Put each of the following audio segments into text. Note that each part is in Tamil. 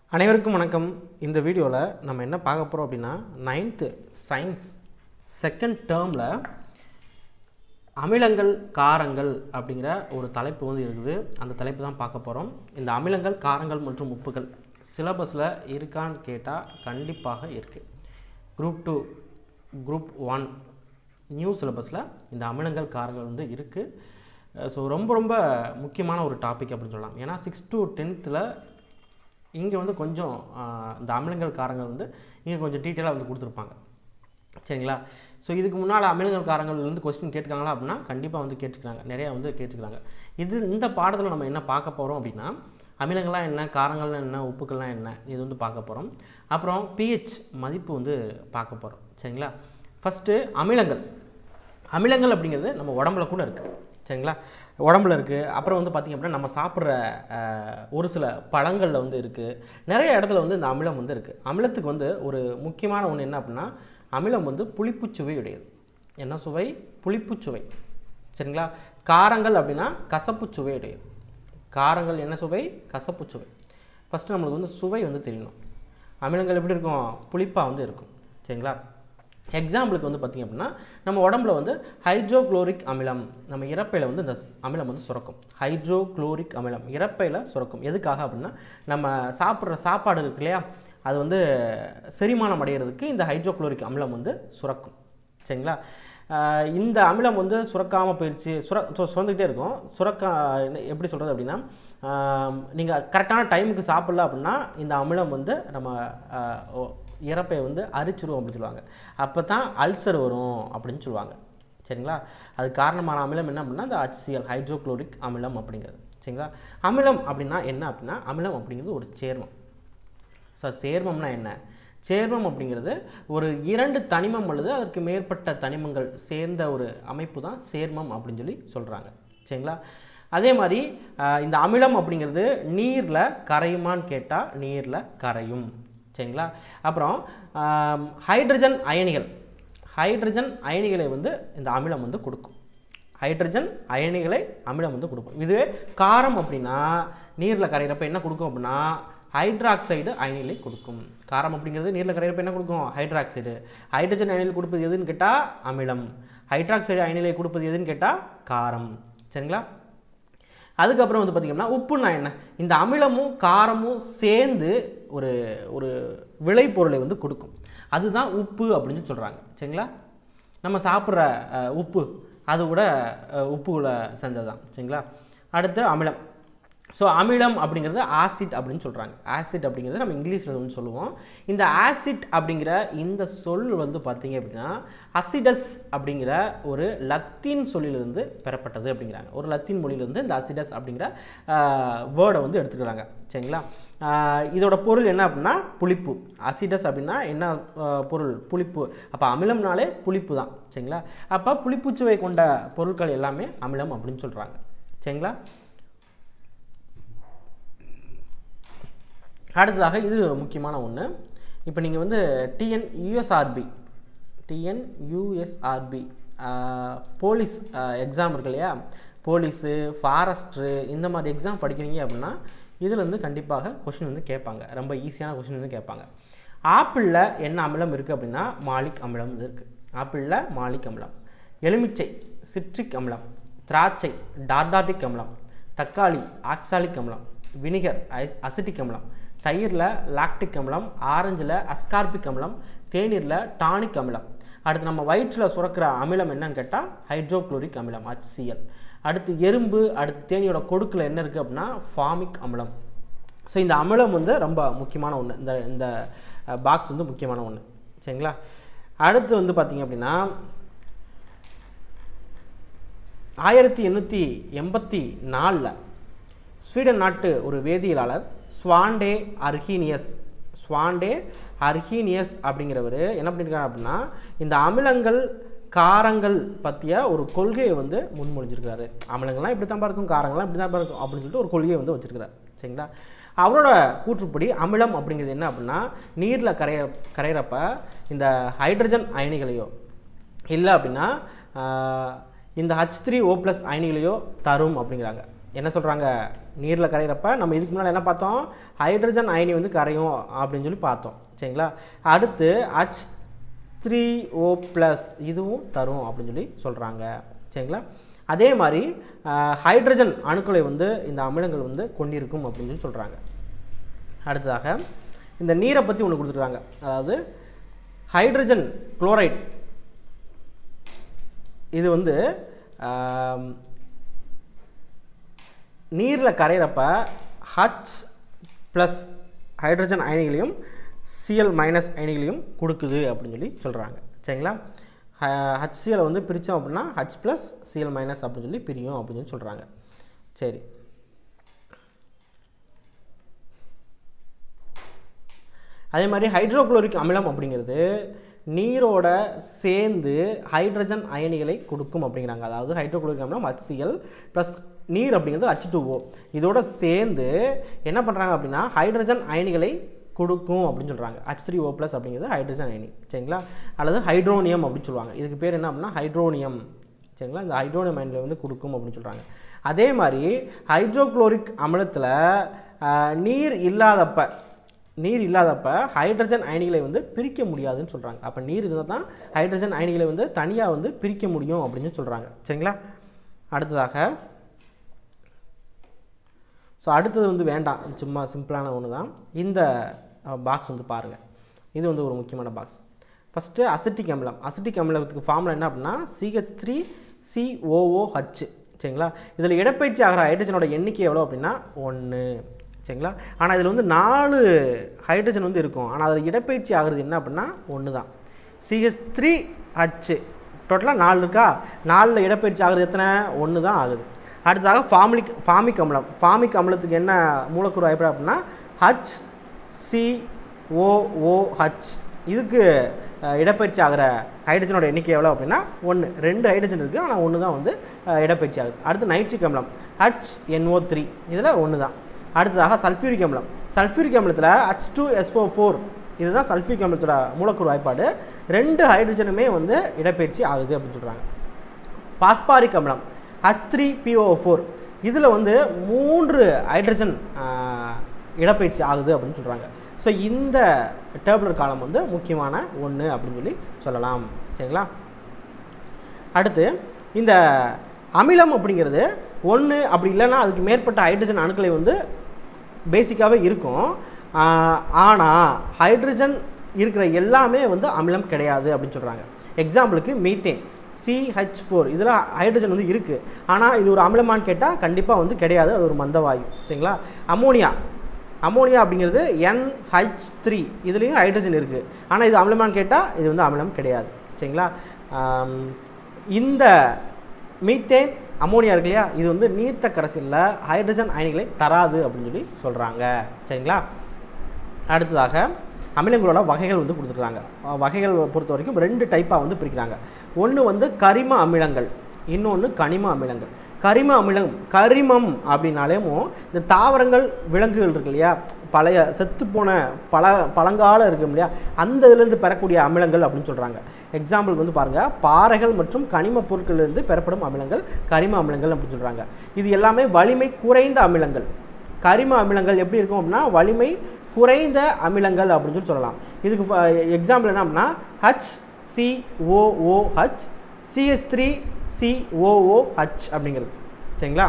அனைவருக்கும் வணக்கம் இந்த வீடியோவில் நம்ம என்ன பார்க்க போகிறோம் அப்படின்னா நைன்த்து சயின்ஸ் செகண்ட் டேர்மில் அமிலங்கள் காரங்கள் அப்படிங்கிற ஒரு தலைப்பு வந்து இருக்குது அந்த தலைப்பு தான் பார்க்க போகிறோம் இந்த அமிலங்கள் காரங்கள் மற்றும் உப்புகள் சிலபஸில் இருக்கான்னு கேட்டால் கண்டிப்பாக இருக்குது group two group one new சிலபஸில் இந்த அமிலங்கள் காரங்கள் வந்து இருக்குது ஸோ ரொம்ப ரொம்ப முக்கியமான ஒரு டாபிக் அப்படின்னு சொல்லலாம் ஏன்னா சிக்ஸ் டு டென்த்தில் இங்கே வந்து கொஞ்சம் ஆஹ், இந்த அமிலங்கள் காரங்கள் வந்து இங்கே கொஞ்சம் டீட்டெயிலாக வந்து கொடுத்துருப்பாங்க சரிங்களா ஸோ இதுக்கு முன்னால் அமிலங்கள் காரங்கள் வந்து கொஸ்டின் கேட்டுருக்காங்களா அப்படின்னா கண்டிப்பாக வந்து கேட்டுருக்காங்க நிறையா வந்து கேட்டுருக்காங்க இது இந்த பாடத்தில் நம்ம என்ன பார்க்க போகிறோம் அப்படின்னா அமிலங்கள்லாம் என்ன காரங்கள்லாம் என்ன உப்புக்கள்லாம் என்ன இது வந்து பார்க்க போகிறோம் அப்புறம் பிஹெச் மதிப்பு வந்து பார்க்க போகிறோம் சரிங்களா ஃபஸ்ட்டு அமிலங்கள் அமிலங்கள் அப்படிங்கிறது நம்ம உடம்புல கூட இருக்குது சரிங்களா உடம்புல இருக்குது அப்புறம் வந்து பார்த்திங்க அப்படின்னா நம்ம சாப்பிட்ற அஹ், ஒரு சில பழங்களில் வந்து இருக்குது நிறைய இடத்துல வந்து இந்த அமிலம் வந்து இருக்குது அமிலத்துக்கு வந்து ஒரு முக்கியமான ஒன்று என்ன அப்படின்னா அமிலம் வந்து புளிப்புச் சுவை உடையது என்ன சுவை புளிப்புச் சுவை சரிங்களா காரங்கள் அப்படின்னா கசப்புச் சுவை உடையது காரங்கள் என்ன சுவை கசப்புச் சுவை ஃபஸ்ட்டு நம்மளுக்கு வந்து சுவை வந்து தெரியணும் அமிலங்கள் எப்படி இருக்கும் புளிப்பாக வந்து இருக்கும் சரிங்களா எக்ஸாம்பிளுக்கு வந்து பார்த்திங்க அப்படின்னா நம்ம உடம்புல வந்து ஹைட்ரோக்ளோரிக் அமிலம் நம்ம இறப்பையில் வந்து இந்த ஸ்- அமிலம் வந்து சுரக்கும் ஹைட்ரோக்ளோரிக் அமிலம் இறப்பையில் சுரக்கும் எதுக்காக அப்படின்னா நம்ம சாப்பிட்ற சாப்பாடு இருக்கு இல்லையா அது வந்து செரிமானம் அடைகிறதுக்கு இந்த ஹைட்ரோக்ளோரிக் அமிலம் வந்து சுரக்கும் சரிங்களா ஆஹ் இந்த அமிலம் வந்து சுரக்காமல் போயிடுச்சு சுர சு- சுரந்துக்கிட்டே இருக்கும் சுரக்கா எப்படி சொல்கிறது அப்படின்னா நீங்கள் கரெக்டான டைமுக்கு சாப்பிடல அப்படின்னா இந்த அமிலம் வந்து நம்ம ஆஹ் ஓ- இறப்பை வந்து அரிச்சிரும் அப்படின்னு சொல்லுவாங்க அப்போ தான் அல்சர் வரும் அப்படின்னு சொல்லுவாங்க சரிங்களா அது காரணமான அமிலம் என்ன அப்படின்னா இந்த HCl ஹைட்ரோக்ளோரிக் அமிலம் அப்படிங்கிறது சரிங்களா அமிலம் அப்படின்னா என்ன அப்படின்னா அமிலம் அப்படிங்கிறது ஒரு சேர்மம் சார் சேர்மம்னா என்ன சேர்மம் அப்படிங்கிறது ஒரு இரண்டு தனிமம் அல்லது அதற்கு மேற்பட்ட தனிமங்கள் சேர்ந்த ஒரு அமைப்பு தான் சேர்மம் அப்படின்னு சொல்லி சொல்கிறாங்க சரிங்களா அதே மாதிரி ஆஹ், இந்த அமிலம் அப்படிங்கிறது நீரில் கரையுமான்னு கேட்டால் நீரில் கரையும் சரிங்களா அப்புறம் ஆம், ஹைட்ரஜன் அயனிகள் ஹைட்ரஜன் அயனிகளை வந்து இந்த அமிலம் வந்து கொடுக்கும் ஹைட்ரஜன் அயனிகளை அமிலம் வந்து கொடுக்கும் இதுவே காரம் அப்படின்னா நீரில் கரையிறப்ப என்ன கொடுக்கும் அப்படின்னா ஹைட்ராக்சைடு அயனிகளை கொடுக்கும் காரம் அப்படிங்கிறது நீரில் கரையிறப்ப என்ன கொடுக்கும் ஹைட்ராக்சைடு ஹைட்ரஜன் அயனிகள் கொடுப்பது எதுன்னு கேட்டால் அமிலம் ஹைட்ராக்சைடு அயனிலை கொடுப்பது எதுன்னு கேட்டால் காரம் சரிங்களா அதுக்கப்புறம் வந்து பார்த்திங்கன்னா உப்புன்னா என்ன இந்த அமிலமும் காரமும் சேர்ந்து ஒரு ஒரு விளைபொருளை வந்து கொடுக்கும் அதுதான் உப்பு அப்படின்னு சொல்கிறாங்க சரிங்களா நம்ம சாப்பிட்ற அஹ், உப்பு அது கூட அஹ், உப்புல செஞ்சது தான் சரிங்களா அடுத்து அமிலம் ஸோ அமிலம் அப்படிங்கிறது ஆசிட் அப்படின்னு சொல்கிறாங்க ஆசிட் அப்படிங்கிறது நம்ம இங்கிலீஷில் வந்து சொல்லுவோம் இந்த ஆசிட் அப்படிங்கிற இந்த சொல் வந்து பார்த்தீங்க அப்படின்னா அசிடஸ் அப்படிங்கிற ஒரு லத்தீன் சொல்லிலிருந்து பெறப்பட்டது அப்படிங்கிறாங்க ஒரு லத்தீன் மொழியிலிருந்து இந்த அசிடஸ் அப்படிங்கிற வேர்டை வந்து எடுத்துக்கிறாங்க சரிங்களா ஆஹ் இதோட பொருள் என்ன அப்படின்னா புளிப்பு அசிடஸ் அப்படின்னா என்ன ஆஹ் பொருள் புளிப்பு அப்போ அமிலம்னாலே புளிப்பு தான் சரிங்களா அப்போ புளிப்புச்சுவை கொண்ட பொருட்கள் எல்லாமே அமிலம் அப்படின்னு சொல்கிறாங்க சரிங்களா அடுத்ததாக இது முக்கியமான ஒன்று இப்போ நீங்கள் வந்து TN USRB TN USRB police exam இருக்கு இல்லையா போலீஸு ஃபாரஸ்ட்ரு இந்த மாதிரி எக்ஸாம் படிக்கிறீங்க அப்படின்னா இதில் வந்து கண்டிப்பாக கொஷின் வந்து கேட்பாங்க ரொம்ப ஈஸியான கொஷின் வந்து கேட்பாங்க ஆப்பிளில் என்ன அமிலம் இருக்குது அப்படின்னா மாலிக் அமிலம் இது இருக்குது ஆப்பிளில் மாலிக் அமிலம் எலுமிச்சை சிட்ரிக் அமிலம் திராட்சை டார்டாட்டிக் அமிலம் தக்காளி ஆக்சாலிக் அமிலம் வினிகர் அசிட்டிக் அமிலம் தயிரில் லாக்டிக் அமிலம் ஆரஞ்சில் அஸ்கார்பிக் அமிலம் தேநீரில் டானிக் அமிலம் அடுத்து நம்ம வயிற்றில் சுரக்கிற அமிலம் என்னன்னு கேட்டால் ஹைட்ரோக்ளோரிக் அமிலம் HCl அடுத்து எறும்பு அடுத்து தேனியோட கொடுக்கில் என்ன இருக்குது அப்படின்னா ஃபாமிக் அமிலம் ஸோ இந்த அமிலம் வந்து ரொம்ப முக்கியமான ஒன்று இந்த இந்த பாக்ஸ் வந்து முக்கியமான ஒன்று சரிங்களா அடுத்து வந்து பார்த்தீங்க அப்படின்னா ஆயிரத்தி எண்ணூற்றி எண்பத்தி நாலில் ஸ்வீடன் நாட்டு ஒரு வேதியியலாளர் ஸ்வாண்டே அர்ஹீனியஸ் ஸ்வாண்டே அர்ஹீனியஸ் அப்படிங்கிறவர் என்ன பண்ணியிருக்காரு அப்படின்னா இந்த அமிலங்கள் காரங்கள் பற்றிய ஒரு கொள்கையை வந்து முன்மொழிஞ்சிருக்காரு அமிலங்கள்லாம் இப்படி தான் இருக்கும் காரங்கள்லாம் இப்படி தான் இருக்கும் அப்படின்னு சொல்லிட்டு ஒரு கொள்கையை வந்து வச்சிருக்கிறார் சரிங்களா அவரோட கூற்றுப்படி அமிலம் அப்படிங்கிறது என்ன அப்படின்னா நீரில் கரைய கரையிறப்ப இந்த ஹைட்ரஜன் அயனிகளையோ இல்லை அப்படின்னா ஆஹ், இந்த ஹச் த்ரீ ஓ ப்ளஸ் அயனிகளையோ தரும் அப்படிங்கிறாங்க என்ன சொல்கிறாங்க நீரில் கரையிறப்ப நம்ம இதுக்கு முன்னாடி என்ன பார்த்தோம் ஹைட்ரஜன் அயனி வந்து கரையும் அப்படின்னு சொல்லி பார்த்தோம் சரிங்களா அடுத்து ஹச் த்ரீ ஓ ப்ளஸ் இதுவும் தரும் அப்படின்னு சொல்லி சொல்கிறாங்க சரிங்களா அதே மாதிரி ஹைட்ரஜன் அணுக்களை வந்து இந்த அமிலங்கள் வந்து கொண்டிருக்கும் அப்படின்னு சொல்லி சொல்கிறாங்க அடுத்ததாக இந்த நீரை பற்றி ஒன்று கொடுத்துருக்காங்க அதாவது ஹைட்ரஜன் குளோரைட் இது வந்து ஆம், நீரில் கரையிறப்ப ஹச் ப்ளஸ் ஹைட்ரஜன் அயனிகளையும் சிஎல் மைனஸ் அயனிகளையும் கொடுக்குது அப்படின்னு சொல்லி சொல்கிறாங்க சரிங்களா ஹச்சிஎல் வந்து பிரித்தோம் அப்படின்னா ஹச் ப்ளஸ் சிஎல் மைனஸ் அப்படின்னு சொல்லி பிரியும் அப்படின்னு சொல்லி சொல்கிறாங்க சரி அதே மாதிரி ஹைட்ரோகுளோரிக் அமிலம் அப்படிங்கிறது நீரோட சேர்ந்து ஹைட்ரஜன் அயனிகளை கொடுக்கும் அப்படிங்கிறாங்க அதாவது ஹைட்ரோகுளோரிக் அமிலம் HCl ப்ளஸ் நீர் அப்படிங்கிறது H2O இதோட சேர்ந்து என்ன பண்ணுறாங்க அப்படின்னா ஹைட்ரஜன் அயனிகளை கொடுக்கும் அப்படின்னு சொல்கிறாங்க ஹச் த்ரீ ஓ ப்ளஸ் அப்படிங்கிறது ஹைட்ரஜன் அயனி சரிங்களா அல்லது ஹைட்ரோனியம் அப்படின்னு சொல்லுவாங்க இதுக்கு பேர் என்ன அப்படின்னா ஹைட்ரோனியம் சரிங்களா இந்த ஹைட்ரோனியம் அயனில் வந்து கொடுக்கும் அப்படின்னு சொல்கிறாங்க அதே மாதிரி ஹைட்ரோகுளோரிக் அமிலத்தில் நீர் இல்லாதப்ப நீர் இல்லாதப்ப ஹைட்ரஜன் அயனிகளை வந்து பிரிக்க முடியாதுன்னு சொல்கிறாங்க அப்போ நீர் இருந்தால் தான் ஹைட்ரஜன் அயனிகளை வந்து தனியாக வந்து பிரிக்க முடியும் அப்படின்னு சொல்கிறாங்க சரிங்களா அடுத்ததாக ஸோ அடுத்தது வந்து வேண்டாம் சும்மா சிம்பிளான ஒன்று தான் இந்த பாக்ஸ் வந்து பாருங்கள் இது வந்து ஒரு முக்கியமான பாக்ஸ் ஃபஸ்ட்டு அசிட்டிக் அமிலம் அசிட்டிக் அமிலத்துக்கு ஃபார்முலா என்ன அப்படின்னா சிஹெச் த்ரீ சிஓஓஹச் சரிங்களா இதில் இடப்பெயர்ச்சி ஆகிற ஹைட்ரஜனோட எண்ணிக்கை எவ்வளோ அப்படின்னா ஒன்று சரிங்களா ஆனால் இதில் வந்து நாலு ஹைட்ரஜன் வந்து இருக்கும் ஆனால் அதில் இடப்பெயர்ச்சி ஆகிறது என்ன அப்படின்னா ஒன்று தான் சிஹெச் த்ரீ ஹச் டோட்டலாக நாலு இருக்கா நாலில் இடப்பெயர்ச்சி ஆகிறது எத்தனை ஒன்று தான் ஆகுது அடுத்ததாக ஃபார்மிக் ஃபார்மிக் அமிலம் ஃபார்மிக் அமிலத்துக்கு என்ன மூலக்கூறு அடிப்படை அப்படின்னா ஹச் சி ஓஓஹச் இதுக்கு அஹ், இடப்பெயர்ச்சி ஆகிற ஹைட்ரஜனோட எண்ணிக்கை எவ்வளோ அப்படின்னா ஒன்று ரெண்டு ஹைட்ரஜன் இருக்குது ஆனால் ஒன்று தான் வந்து அஹ், இடப்பெயர்ச்சி ஆகுது அடுத்து நைட்ரிக் அமிலம் ஹச் என்ஓ த்ரீ இதில் ஒன்று தான் அடுத்ததாக சல்ஃபியூரிக் அமிலம் சல்ஃபியூரிக் அமிலத்தில் ஹச் டூ எஸ்ஓ ஃபோர் இதுதான் சல்ஃபியூரிக் அமிலத்தோட மூலக்கூறு வாய்ப்பாடு ரெண்டு ஹைட்ரஜனுமே வந்து இடப்பெயர்ச்சி ஆகுது அப்படின்னு சொல்கிறாங்க பாஸ்பாரிக் அமிலம் ஹச் த்ரீ பிஓ ஃபோர் இதில் வந்து மூன்று ஹைட்ரஜன் இடப்பெயர்ச்சி ஆகுது அப்படின்னு சொல்கிறாங்க ஸோ இந்த டேப்லர் காலம் வந்து முக்கியமான ஒன்று அப்படின்னு சொல்லி சொல்லலாம் சரிங்களா அடுத்து இந்த அமிலம் அப்படிங்கிறது ஒன்று அப்படி இல்லைன்னா அதுக்கு மேற்பட்ட ஹைட்ரஜன் அணுக்களை வந்து பேசிக்காகவே இருக்கும் ஆனால் ஹைட்ரஜன் இருக்கிற எல்லாமே வந்து அமிலம் கிடையாது அப்படின்னு சொல்கிறாங்க எக்ஸாம்பிளுக்கு மீத்தேன் சிஹெச் ஃபோர் இதில் ஹைட்ரஜன் வந்து இருக்குது ஆனால் இது ஒரு அமிலமான்னு கேட்டால் கண்டிப்பாக வந்து கிடையாது அது ஒரு மந்தவாயு சரிங்களா அமோனியா அமோனியா அப்படிங்கிறது NH3 த்ரீ இதுலேயும் ஹைட்ரஜன் இருக்குது ஆனால் இது அமிலமான்னு கேட்டால் இது வந்து அமிலம் கிடையாது சரிங்களா ஆம், இந்த மீத்தேன் அமோனியா இருக்கு இல்லையா இது வந்து நீர்த்த கரைசலில் ஹைட்ரஜன் அயனிகளை தராது அப்படின்னு சொல்லி சொல்கிறாங்க சரிங்களா அடுத்ததாக அமிலங்களோட வகைகள் வந்து கொடுத்துருக்காங்க அஹ் வகைகள் பொறுத்த வரைக்கும் ரெண்டு டைப்பாக வந்து பிரிக்கிறாங்க ஒன்று வந்து கரிம அமிலங்கள் இன்னொன்று கனிம அமிலங்கள் கரிம அமிலம் கரிமம் அப்படின்னாலேமோ இந்த தாவரங்கள் விலங்குகள் இருக்கு இல்லையா பழைய செத்துப்போன பல பழங்கால இருக்கும் இல்லையா அந்த இதுலேருந்து பெறக்கூடிய அமிலங்கள் அப்படின்னு சொல்கிறாங்க எக்ஸாம்பிள் வந்து பாருங்கள் பாறைகள் மற்றும் கனிம பொருட்களிலிருந்து பெறப்படும் அமிலங்கள் கரிம அமிலங்கள் அப்படின்னு சொல்கிறாங்க இது எல்லாமே வலிமை குறைந்த அமிலங்கள் கரிம அமிலங்கள் எப்படி இருக்கும் அப்படின்னா வலிமை குறைந்த அமிலங்கள் அப்படின்னு சொல்லி சொல்லலாம் இதுக்கு எக்ஸாம்பிள் என்ன அப்படின்னா H COOH CS three COOH அப்படிங்கிறது சரிங்களா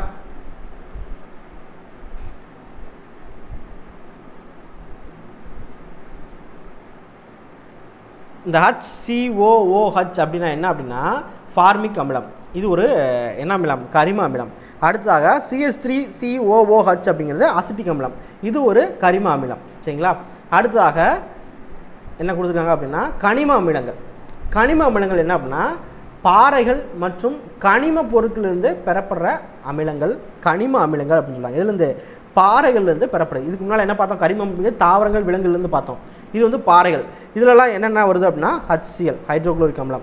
இந்த ஹச் சிஓஓஹச் அப்படின்னா என்ன அப்படின்னா ஃபார்மிக் அமிலம் இது ஒரு என்ன அமிலம் கரிம அமிலம் அடுத்ததாக சிஎஸ் த்ரீ சிஓஓஹச் அப்படிங்கிறது அசிட்டிக் அமிலம் இது ஒரு கரிம அமிலம் சரிங்களா அடுத்ததாக என்ன கொடுத்துருக்காங்க அப்படின்னா கனிம அமிலங்கள் கனிம அமிலங்கள் என்ன அப்படின்னா பாறைகள் மற்றும் கனிம பொருட்களிலிருந்து பெறப்படுற அமிலங்கள் கனிம அமிலங்கள் அப்படின்னு சொல்லுவாங்க இதுலேருந்து பாறைகள்லேருந்து பெறப்படுது இதுக்கு முன்னால் என்ன பார்த்தோம் கரிமம் அப்படிங்கிறது தாவரங்கள் விலங்குலேருந்து பார்த்தோம் இது வந்து பாறைகள் இதுலலாம் என்னென்ன வருது அப்படின்னா ஹச்சிஎல் ஹைட்ரோகுளோரிக் அமிலம்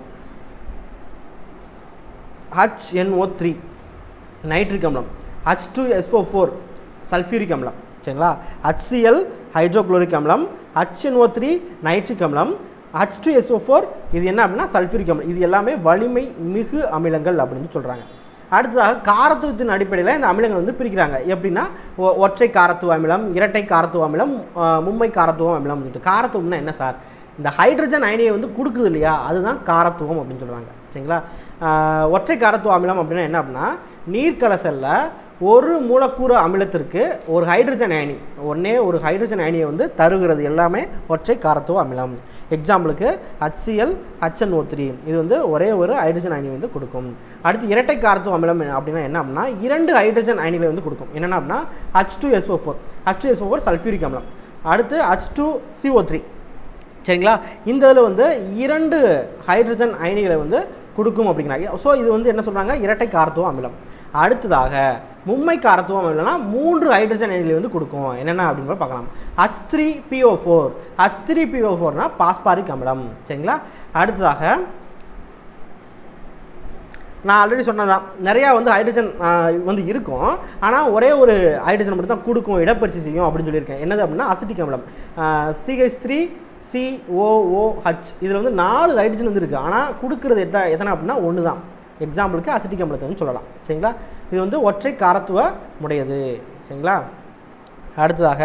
HNO3 த்ரீ நைட்ரிக் அமிலம் H two SO four sulphuric அமிலம் சரிங்களா HCl ஹைட்ரோகுளோரிக் அமிலம் HNO3 த்ரீ நைட்ரிக் அமிலம் ஹச் டூ எஸ்ஓ ஃபோர் இது என்ன அப்படின்னா சல்ஃபியூரிக் அமிலம் இது எல்லாமே வலிமை மிகு அமிலங்கள் அப்படின்னு சொல்கிறாங்க அடுத்ததாக காரத்துவத்தின் அடிப்படையில் இந்த அமிலங்கள் வந்து பிரிக்கிறாங்க எப்படின்னா ஒ- ஒற்றை காரத்துவ அமிலம் இரட்டை காரத்துவ அமிலம் ஆஹ் மும்மை காரத்துவ அமிலம் சொல்லிட்டு காரத்துவம்னா என்ன சார் இந்த ஹைட்ரஜன் அயனியை வந்து கொடுக்குது இல்லையா அதுதான் காரத்துவம் அப்படின்னு சொல்கிறாங்க சரிங்களா ஆஹ் ஒற்றை காரத்துவ அமிலம் அப்படின்னா என்ன அப்படின்னா நீர்க்கலசல்ல ஒரு மூலக்கூறு அமிலத்திற்கு ஒரு ஹைட்ரஜன் அயனி ஒன்றே ஒரு ஹைட்ரஜன் அயனியை வந்து தருகிறது எல்லாமே ஒற்றை காரத்துவ அமிலம் எக்ஸாம்பிளுக்கு HCl HNO3 த்ரீ இது வந்து ஒரே ஒரு ஹைட்ரஜன் அயனி வந்து கொடுக்கும் அடுத்து இரட்டை காரத்துவ அமிலம் அப்படின்னா என்ன அப்படின்னா இரண்டு ஹைட்ரஜன் அயனிகளை வந்து கொடுக்கும் என்னென்ன அப்படின்னா H two SO four H two SO four sulphuric அமிலம் அடுத்து ஹச் டூ சிஓ த்ரீ சரிங்களா இந்த இதில் வந்து இரண்டு ஹைட்ரஜன் அயனிகளை வந்து கொடுக்கும் அப்படிங்கிறாங்க ஸோ இது வந்து என்ன சொல்கிறாங்க இரட்டை காரத்துவ அமிலம் அடுத்ததாக மும்மை காரத்துவம் அமிலம்னா மூன்று ஹைட்ரஜன் அயனிகளை வந்து கொடுக்கும் என்னென்ன அப்படின்னு கூட பார்க்கலாம் H three PO four H three PO ஃபோர்னா பாஸ்பாரிக் அமிலம் சரிங்களா அடுத்ததாக நான் ஆல்ரெடி சொன்னதான் நிறையா வந்து ஹைட்ரஜன் வந்து இருக்கும் ஆனால் ஒரே ஒரு ஹைட்ரஜன் மட்டும் தான் கொடுக்கும் இடப்பரிசு செய்யும் அப்படின்னு சொல்லியிருக்கேன் என்னது அப்படின்னா அசிட்டிக் அமிலம் சிஹெச் த்ரீ சிஓஓஹச் இதில் வந்து நாலு ஹைட்ரஜன் வந்து இருக்குது ஆனால் கொடுக்குறது எத்த எத்தனை அப்படின்னா ஒன்று தான் எக்ஸாம்பிளுக்கு அசிட்டிக் அமிலத்தை வந்து சொல்லலாம் சரிங்களா இது வந்து ஒற்றை காரத்துவ உடையது சரிங்களா அடுத்ததாக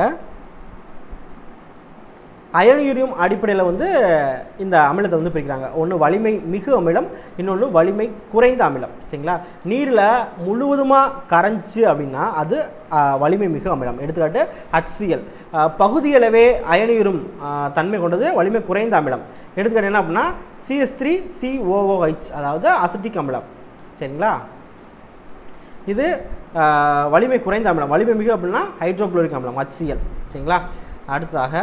அயனியூரியம் அடிப்படையில் வந்து இந்த அமிலத்தை வந்து பிரிக்கிறாங்க ஒன்று வலிமை மிகு அமிலம் இன்னொன்று வலிமை குறைந்த அமிலம் சரிங்களா நீரில் முழுவதுமாக கரைஞ்சி அப்படின்னா அது ஆ, வலிமை மிகு அமிலம் எடுத்துக்காட்டு HCl ஆ, பகுதியளவே அயனியுறும் ஆ, தன்மை கொண்டது வலிமை குறைந்த அமிலம் எடுத்துக்காட்டு என்ன அப்படின்னா சிஎஸ் த்ரீ சிஓஓஹெச் அதாவது அசிட்டிக் அமிலம் சரிங்களா இது ஆ, வலிமை குறைந்த அமிலம் வலிமை மிகு அப்படின்னா ஹைட்ரோகுளோரிக் அமிலம் HCl சரிங்களா அடுத்ததாக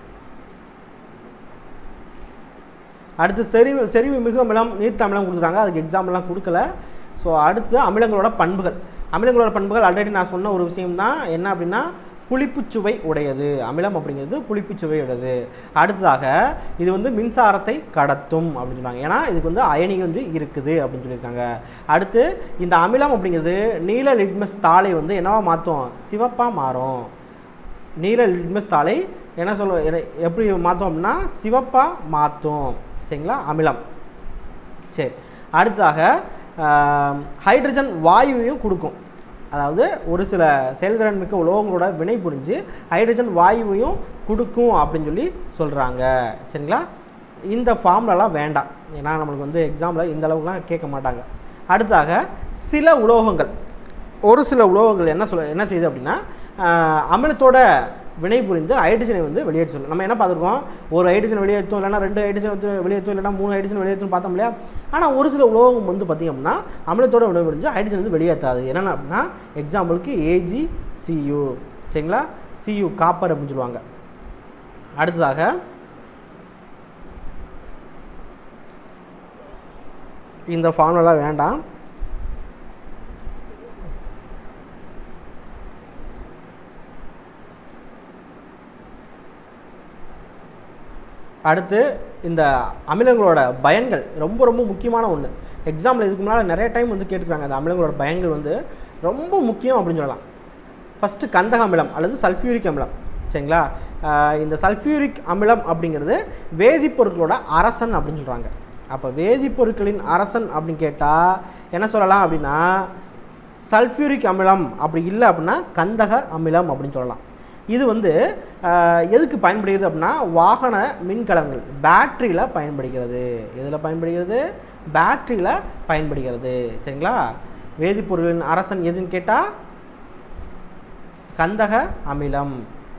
அடுத்து செறிவு செறிவு மிகு அமிலம் நீர்த்த அமிலம் கொடுத்துருக்காங்க அதுக்கு எக்ஸாம்பிள்லாம் கொடுக்கல ஸோ அடுத்து அமிலங்களோட பண்புகள் அமிலங்களோட பண்புகள் ஆல்ரெடி நான் சொன்ன ஒரு விஷயம் தான் என்ன அப்படின்னா புளிப்புச்சுவை உடையது அமிலம் அப்படிங்கிறது புளிப்புச்சுவை உடையது அடுத்ததாக இது வந்து மின்சாரத்தை கடத்தும் அப்படின்னு சொன்னாங்க ஏன்னா இதுக்கு வந்து அயனி வந்து இருக்குது அப்படின்னு சொல்லியிருக்காங்க அடுத்து இந்த அமிலம் அப்படிங்கிறது நீல லிட்மஸ் தாளை வந்து என்னவா மாற்றும் சிவப்பாக மாறும் நீல லிட்மஸ் தாளை என்ன சொல்ல என்ன- எப்படி மாற்றும் அப்படின்னா சிவப்பாக மாற்றும் சரிங்களா அமிலம் சரி அடுத்ததாக ஆம், ஹைட்ரஜன் வாயுவையும் கொடுக்கும் அதாவது ஒரு சில செயல்திறன் மிக்க உலோகங்களோட வினை புரிஞ்சு ஹைட்ரஜன் வாயுவையும் கொடுக்கும் அப்படின்னு சொல்லி சொல்கிறாங்க சரிங்களா இந்த ஃபார்ம்லலாம் வேண்டாம் ஏன்னா நம்மளுக்கு வந்து எக்ஸாமில் இந்த அளவுக்குலாம் கேட்க மாட்டாங்க அடுத்ததாக சில உலோகங்கள் ஒரு சில உலோகங்கள் என்ன சொல்ல என்ன செய்யுது அப்படின்னா ஆஹ், அமிலத்தோட வினை புரிந்து ஹைட்ரஜனை வந்து வெளியேற்ற சொல்லும் நம்ம என்ன பார்த்துருக்கோம் ஒரு ஹைட்ரஜன் வெளியேற்றும் இல்லைன்னா ரெண்டு ஹைட்ரஜன் வந்து வெளியேற்றும் இல்லைன்னா மூணு ஹைட்ரஜன் வெளியேற்றும் பார்த்தோம் இல்லையா ஆனால் ஒரு சில உலோகம் வந்து பார்த்திங்க அப்படின்னா அமிலத்தோட வினை புரிஞ்சு ஹைட்ரஜன் வந்து வெளியேற்றாது என்னென்ன அப்படின்னா எக்ஸாம்பிளுக்கு ஏஜி சியு சரிங்களா சியு காப்பர் அப்படின்னு சொல்லுவாங்க அடுத்ததாக இந்த ஃபார்முலாம் வேண்டாம் அடுத்து இந்த அமிலங்களோட பயன்கள் ரொம்ப ரொம்ப முக்கியமான ஒன்று எக்ஸாம்பிள் இதுக்கு முன்னால் நிறைய டைம் வந்து கேட்டுருக்காங்க அந்த அமிலங்களோட பயன்கள் வந்து ரொம்ப முக்கியம் அப்படின்னு சொல்லலாம் ஃபஸ்ட்டு கந்தக அமிலம் அல்லது சல்ஃபியூரிக் அமிலம் சரிங்களா ஆஹ் இந்த சல்ஃபியூரிக் அமிலம் அப்படிங்கிறது வேதிப்பொருட்களோட அரசன் அப்படின்னு சொல்கிறாங்க அப்போ வேதிப்பொருட்களின் அரசன் அப்படின்னு கேட்டால் என்ன சொல்லலாம் அப்படின்னா சல்ஃபியூரிக் அமிலம் அப்படி இல்லை அப்படின்னா கந்தக அமிலம் அப்படின்னு சொல்லலாம் இது வந்து ஆஹ், எதுக்கு பயன்படுகிறது அப்படின்னா வாகன மின்கலன்கள் பேட்டரியில் பயன்படுகிறது எதில் பயன்படுகிறது பேட்டரியில் பயன்படுகிறது சரிங்களா வேதிப்பொருளின் அரசன் எதுன்னு கேட்டால் கந்தக அமிலம்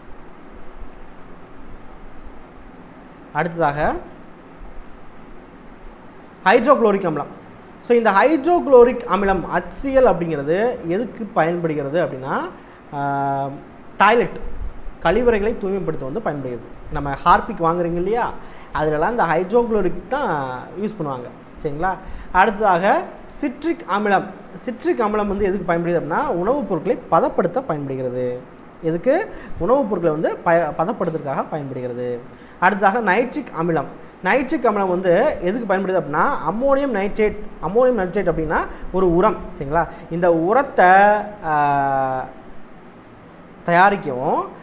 அடுத்ததாக ஹைட்ரோகுளோரிக் அமிலம் ஸோ இந்த ஹைட்ரோகுளோரிக் அமிலம் HCl அப்படிங்கிறது எதுக்கு பயன்படுகிறது அப்படின்னா டாய்லெட் கழிவறைகளை தூய்மைப்படுத்த வந்து பயன்படுகிறது நம்ம ஹார்பிக் வாங்குறீங்க இல்லையா அதிலலாம் இந்த ஹைட்ரோகுளோரிக் தான் யூஸ் பண்ணுவாங்க சரிங்களா அடுத்ததாக சிட்ரிக் அமிலம் சிட்ரிக் அமிலம் வந்து எதுக்கு பயன்படுகிறது அப்படின்னா உணவுப் பொருட்களை பதப்படுத்த பயன்படுகிறது எதுக்கு உணவுப் பொருட்களை வந்து ப பதப்படுத்துறதுக்காக பயன்படுகிறது அடுத்ததாக நைட்ரிக் அமிலம் நைட்ரிக் அமிலம் வந்து எதுக்கு பயன்படுது அப்படின்னா அம்மோனியம் நைட்ரேட் அம்மோனியம் நைட்ரேட் அப்படின்னா ஒரு உரம் சரிங்களா இந்த உரத்தை ஆஹ், தயாரிக்கவும்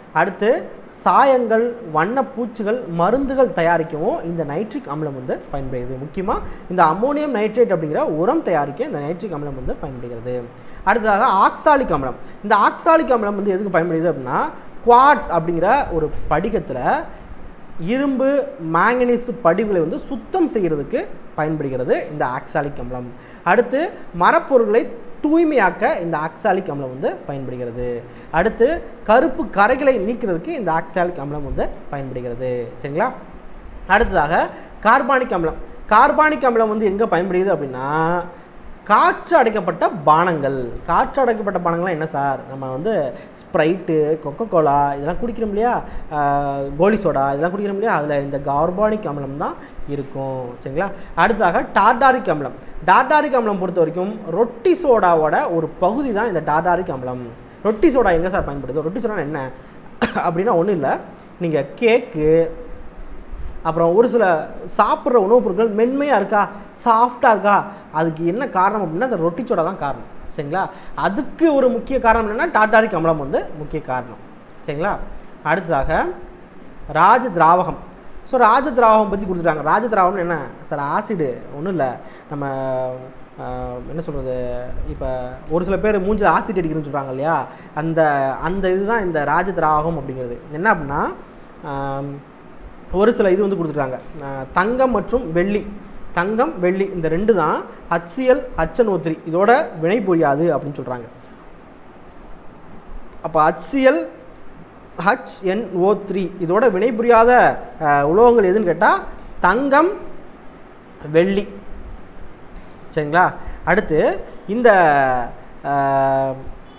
அடுத்து சாயங்கள் வண்ணப்பூச்சுகள் மருந்துகள் தயாரிக்கவும் இந்த நைட்ரிக் அமிலம் வந்து பயன்படுகிறது முக்கியமாக இந்த அம்மோனியம் நைட்ரேட் அப்படிங்கிற உரம் தயாரிக்க இந்த நைட்ரிக் அமிலம் வந்து பயன்படுகிறது அடுத்ததாக ஆக்சாலிக் அமிலம் இந்த ஆக்சாலிக் அமிலம் வந்து எதுக்கு பயன்படுகிறது அப்படின்னா குவாட்ஸ் அப்படிங்கிற ஒரு படிகத்தில் இரும்பு மேங்கனீஸ் படிவுகளை வந்து சுத்தம் செய்கிறதுக்கு பயன்படுகிறது இந்த ஆக்சாலிக் அமிலம் அடுத்து மரப்பொருட்களை தூய்மையாக்க இந்த ஆக்சாலிக் அமிலம் வந்து பயன்படுகிறது அடுத்து கருப்பு கரைகளை நீக்கிறதுக்கு இந்த ஆக்சாலிக் அமிலம் வந்து பயன்படுகிறது சரிங்களா அடுத்ததாக கார்பானிக் அமிலம் கார்பானிக் அமிலம் வந்து எங்கே பயன்படுகிறது அப்படின்னா காற்று அடைக்கப்பட்ட பானங்கள் காற்று அடைக்கப்பட்ட பானங்கள்லாம் என்ன சார் நம்ம வந்து ஸ்ப்ரைட்டு கொக்கோ கோலா இதெல்லாம் குடிக்கிறோம் இல்லையா ஆஹ் கோலி சோடா இதெல்லாம் குடிக்கிறோம் இல்லையா அதில் இந்த கார்பானிக் அமிலம் தான் இருக்கும் சரிங்களா அடுத்ததாக டார்டாரிக் அமிலம் டார்டாரிக் அமிலம் பொறுத்த வரைக்கும் ரொட்டி சோடாவோட ஒரு பகுதி தான் இந்த டார்டாரிக் அமிலம் ரொட்டி சோடா எங்கே சார் பயன்படுது ரொட்டி சோடா என்ன அப்படின்னா ஒன்றும் இல்லை நீங்கள் கேக்கு அப்புறம் ஒரு சில சாப்பிட்ற உணவுப் பொருட்கள் மென்மையாக இருக்கா சாஃப்டாக இருக்கா அதுக்கு என்ன காரணம் அப்படின்னா அந்த ரொட்டி சோடா தான் காரணம் சரிங்களா அதுக்கு ஒரு முக்கிய காரணம் என்னென்னா டாட்டாரிக் அமிலம் வந்து முக்கிய காரணம் சரிங்களா அடுத்ததாக ராஜ திராவகம் ஸோ ராஜ திராவகம் பற்றி கொடுத்துருக்காங்க ராஜ திராவகம் என்ன சார் ஆசிடு ஒன்றும் இல்லை நம்ம ஆஹ், என்ன சொல்கிறது இப்போ ஒரு சில பேர் மூஞ்சில் ஆசிட் அடிக்கிறதுன்னு சொல்கிறாங்க இல்லையா அந்த அந்த இதுதான் இந்த ராஜ திராவகம் அப்படிங்கிறது என்ன அப்படின்னா ஆம், ஒரு சில இது வந்து கொடுத்துருக்காங்க அஹ் தங்கம் மற்றும் வெள்ளி தங்கம் வெள்ளி இந்த ரெண்டு தான் ஹச்சிஎல் ஹச்என்ஓ3 இதோட வினை புரியாது அப்படின்னு சொல்கிறாங்க அப்போ ஹச்சிஎல் ஹச்என்ஓ த்ரீ இதோட வினை புரியாத அஹ், உலோகங்கள் எதுன்னு கேட்டால் தங்கம் வெள்ளி சரிங்களா அடுத்து இந்த அஹ்,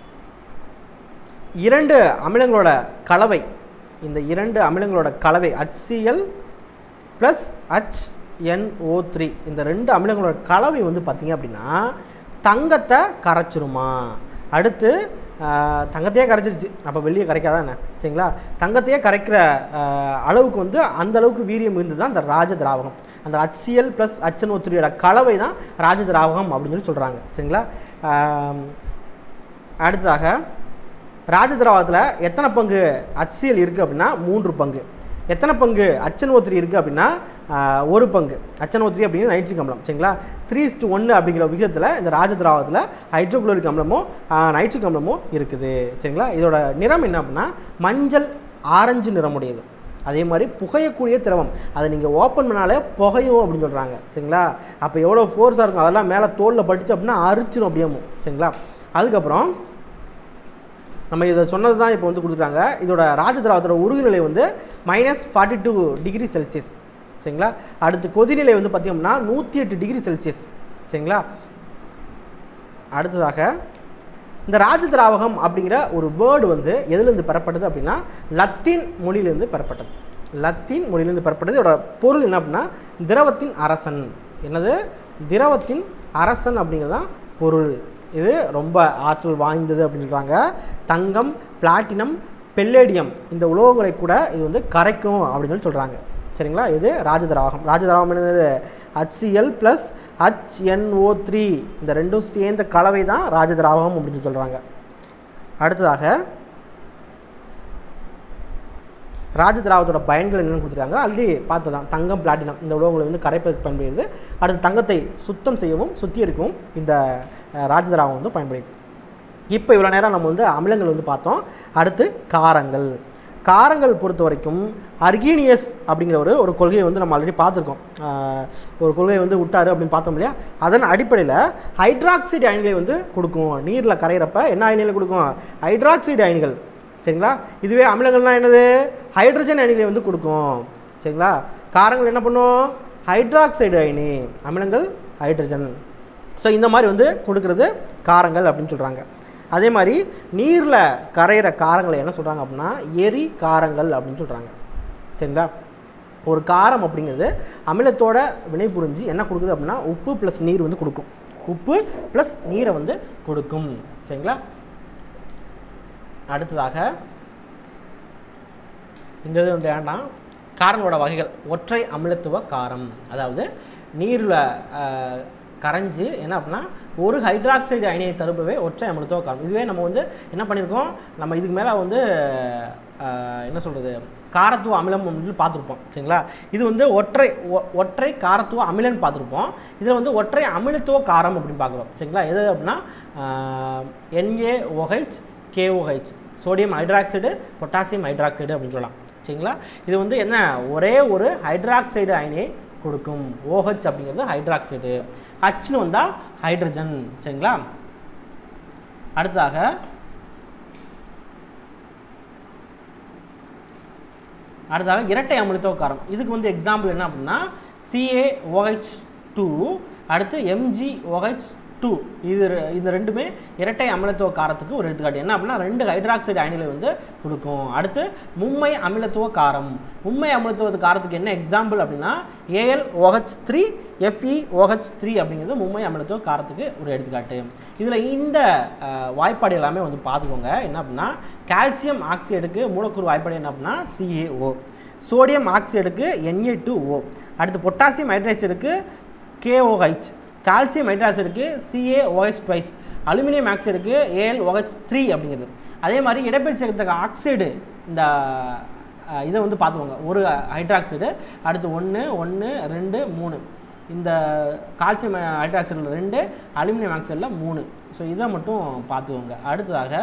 இரண்டு அமிலங்களோட கலவை இந்த இரண்டு அமிலங்களோட கலவை HCl ப்ளஸ் HNO3 த்ரீ இந்த ரெண்டு அமிலங்களோட கலவை வந்து பார்த்திங்க அப்படின்னா தங்கத்தை கரைச்சிருமா அடுத்து ஆஹ், தங்கத்தையே கரைச்சிருச்சு அப்போ வெள்ளியை கரைக்காதா என்ன சரிங்களா தங்கத்தையே கரைக்கிற ஆஹ், அளவுக்கு வந்து அந்த அளவுக்கு வீரியம் இருந்தது தான் இந்த ராஜ திராவகம் அந்த HCl ப்ளஸ் HNO3 த்ரீயோட கலவை தான் ராஜ திராவகம் அப்படின்னு சொல்லி சொல்கிறாங்க சரிங்களா ஆம், அடுத்ததாக ராஜதிராவத்தில் எத்தனை பங்கு HCl இருக்குது அப்படின்னா மூன்று பங்கு எத்தனை பங்கு HNO3 த்ரீ இருக்குது அப்படின்னா ஆஹ், ஒரு பங்கு HNO3 த்ரீ அப்படிங்கிறது நைட்ரிக் அமிலம் சரிங்களா த்ரீ டு ஒன்று அப்படிங்கிற விகிதத்தில் இந்த ராஜதிராவத்தில் ஹைட்ரோகுளோரிக் அமிலமும் ஆஹ், நைட்ரிக் அமிலமும் இருக்குது சரிங்களா இதோட நிறம் என்ன அப்படின்னா மஞ்சள் ஆரஞ்சு நிறமுடையது அதே மாதிரி புகையக்கூடிய திரவம் அதை நீங்கள் ஓப்பன் பண்ணாலே புகையும் அப்படின்னு சொல்கிறாங்க சரிங்களா அப்போ எவ்வளோ ஃபோர்ஸாக இருக்கும் அதெல்லாம் மேலே தோலில் பட்டுச்சு அப்படின்னா அரிச்சிடும் அப்படியே சரிங்களா அதுக்கப்புறம் நம்ம இதை சொன்னது தான் இப்போ வந்து கொடுத்துருக்காங்க இதோட ராஜதிராவத்தோட உருகுநிலை வந்து minus forty two degree Celsius சரிங்களா அடுத்து கொதிநிலை வந்து பார்த்தீங்கன்னா நூற்றி எட்டு டிகிரி செல்சியஸ் சரிங்களா அடுத்ததாக இந்த ராஜதிராவகம் அப்படிங்கிற ஒரு வேர்டு வந்து எதுலேருந்து பெறப்பட்டது அப்படின்னா லத்தீன் மொழியிலேருந்து பெறப்பட்டது லத்தீன் மொழியிலேருந்து பெறப்பட்டது இதோட பொருள் என்ன அப்படின்னா திரவத்தின் அரசன் என்னது திரவத்தின் அரசன் அப்படிங்கிறது தான் பொருள் இது ரொம்ப ஆற்றல் வாய்ந்தது அப்படின்னு சொல்கிறாங்க தங்கம் பிளாட்டினம் பெல்லேடியம் இந்த உலோகங்களை கூட இது வந்து கரைக்கும் அப்படின்னு சொல்லி சொல்கிறாங்க சரிங்களா இது ராஜதிராவகம் ராஜதிராவகம் என்னது HCl ப்ளஸ் HNO3 த்ரீ இந்த ரெண்டும் சேர்ந்த கலவை தான் ராஜதிராவகம் அப்படின்னு சொல்கிறாங்க அடுத்ததாக ராஜதிராவத்தோட பயன்கள் என்னென்னு கொடுத்துருக்காங்க ஆல்ரெடி பார்த்ததான் தங்கம் பிளாட்டினம் இந்த உலோகங்களை வந்து கரைப்பதற்கு பயன்படுகிறது அடுத்து தங்கத்தை சுத்தம் செய்யவும் சுத்திகரிக்கவும் இந்த அஹ், ராஜதிராவம் வந்து பயன்படுது இப்போ இவ்வளோ நேரம் நம்ம வந்து அமிலங்கள் வந்து பார்த்தோம் அடுத்து காரங்கள் காரங்கள் பொறுத்த வரைக்கும் அர்கீனியஸ் அப்படிங்கிற ஒரு ஒரு கொள்கையை வந்து நம்ம ஆல்ரெடி பார்த்துருக்கோம் ஆஹ், ஒரு கொள்கையை வந்து விட்டாரு அப்படின்னு பார்த்தோம் இல்லையா அதன் அடிப்படையில் ஹைட்ராக்சைடு அயனிகளை வந்து கொடுக்கும் நீரில் கரையிறப்ப என்ன அயனிகளை கொடுக்கும் ஹைட்ராக்சைடு அயனிகள் சரிங்களா இதுவே அமிலங்கள்லாம் என்னது ஹைட்ரஜன் அயனிகளை வந்து கொடுக்கும் சரிங்களா காரங்கள் என்ன பண்ணும் ஹைட்ராக்சைடு அயனி அமிலங்கள் ஹைட்ரஜன் ஸோ இந்த மாதிரி வந்து கொடுக்கறது காரங்கள் அப்படின்னு சொல்கிறாங்க அதே மாதிரி நீரில் கரையிற காரங்களை என்ன சொல்கிறாங்க அப்படின்னா எரி காரங்கள் அப்படின்னு சொல்கிறாங்க சரிங்களா ஒரு காரம் அப்படிங்கிறது அமிலத்தோட வினை புரிஞ்சு என்ன கொடுக்குது அப்படின்னா உப்பு ப்ளஸ் நீர் வந்து கொடுக்கும் உப்பு ப்ளஸ் நீரை வந்து கொடுக்கும் சரிங்களா அடுத்ததாக இந்த இது வந்து வேண்டாம் காரங்களோட வகைகள் ஒற்றை அமிலத்துவ காரம் அதாவது நீரில் கரைஞ்சு என்ன அப்படின்னா ஒரு ஹைட்ராக்சைடு அயனியை தருப்பவே ஒற்றை அமிலத்துவ காரம் இதுவே நம்ம வந்து என்ன பண்ணியிருக்கோம் நம்ம இதுக்கு மேலே வந்து ஆஹ், என்ன சொல்கிறது காரத்துவ அமிலம் அப்படின்னு பார்த்துருப்போம் சரிங்களா இது வந்து ஒற்றை ஒ- ஒற்றை காரத்துவ அமிலம்னு பார்த்துருப்போம் இதில் வந்து ஒற்றை அமிலத்துவ காரம் அப்படின்னு பார்க்குறோம் சரிங்களா எது அப்படின்னா NaOH KOH sodium hydroxide potassium hydroxide அப்படின்னு சொல்லலாம் சரிங்களா இது வந்து என்ன ஒரே ஒரு ஹைட்ராக்சைடு அயனை கொடுக்கும் OH அப்படிங்கிறது ஹைட்ராக்சைடு ஹச்னு வந்தால் ஹைட்ரஜன் சரிங்களா அடுத்ததாக அடுத்ததாக இரட்டை அமிலத்துவ காரம் இதுக்கு வந்து எக்ஸாம்பிள் என்ன அப்படின்னா சிஏஓஹெச் டூ அடுத்து எம்ஜிஓஹெச் டூ இது ரெ- இந்த ரெண்டுமே இரட்டை அமிலத்துவ காரத்துக்கு ஒரு எடுத்துக்காட்டு என்ன அப்படின்னா ரெண்டு ஹைட்ராக்சைடு அயனிகளை வந்து கொடுக்கும் அடுத்து மும்மை அமிலத்துவ காரம் மும்மை அமிலத்துவ காரத்துக்கு என்ன எக்ஸாம்பிள் அப்படின்னா Al OH three Fe OH three அப்படிங்கிறது மும்மை அமிலத்துவ காரத்துக்கு ஒரு எடுத்துக்காட்டு இதில் இந்த அஹ், வாய்ப்பாடு எல்லாமே வந்து பார்த்துக்கோங்க என்ன அப்படின்னா கால்சியம் ஆக்சைடுக்கு மூலக்கூறு வாய்ப்பாடு என்ன அப்படின்னா சிஏஓ சோடியம் ஆக்சைடுக்கு என்ஏ டூ ஓ அடுத்து பொட்டாசியம் ஹைட்ரைசைடுக்கு கேஓஹெச் கால்சியம் ஹைட்ராக்சைடுக்கு சிஏஓஹெச் ட்வைஸ் அலுமினியம் ஆக்சைடுக்கு ஏஎல் OH த்ரீ அப்படிங்கிறது அதே மாதிரி இடப்பெயர்ச்சி சேர்க்கத்தக்க ஆக்சைடு இந்த அஹ், இதை வந்து பார்த்துக்கோங்க ஒரு ஹைட்ராக்சைடு அடுத்து ஒன்று ஒன்று ரெண்டு மூணு இந்த கால்சியம் ஹைட்ராக்சைடில் ரெண்டு அலுமினியம் ஆக்சைடில் மூணு ஸோ இதை மட்டும் பார்த்துக்கோங்க அடுத்ததாக